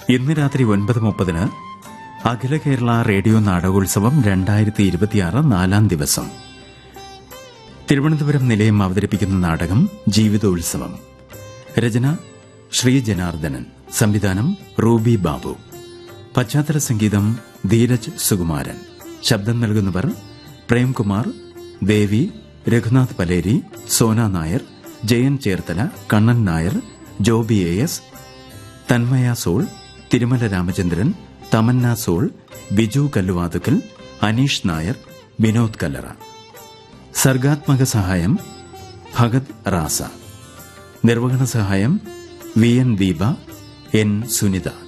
ഇന്ന് രാത്രി ഒൻപത് മുപ്പതിന് അഖില കേരള റേഡിയോ നാടകോത്സവം രണ്ടായിരത്തി ഇരുപത്തിയാറ് നാലാം ദിവസം തിരുവനന്തപുരം നിലയം അവതരിപ്പിക്കുന്ന നാടകം ജീവിതോത്സവം രചന ശ്രീ ജനാർദ്ദനൻ സംവിധാനം റൂബി ബാബു പശ്ചാത്തല സംഗീതം ധീരജ് സുകുമാരൻ ശബ്ദം നൽകുന്നവർ പ്രേംകുമാർ ദേവി രഘുനാഥ് പലേരി സോന നായർ ജയൻ ചേർത്തല കണ്ണൻ നായർ ജോബി എ എസ് തന്മയ സോൾ തിരുമല രാമചന്ദ്രൻ തമന്ന സോൾ ബിജു കല്ലുവാതുക്കൽ അനീഷ് നായർ വിനോദ് കല്ലറ സർഗാത്മക സഹായം ഭഗത് റാസ നിർവഹണ സഹായം V N Deepa N Sunitha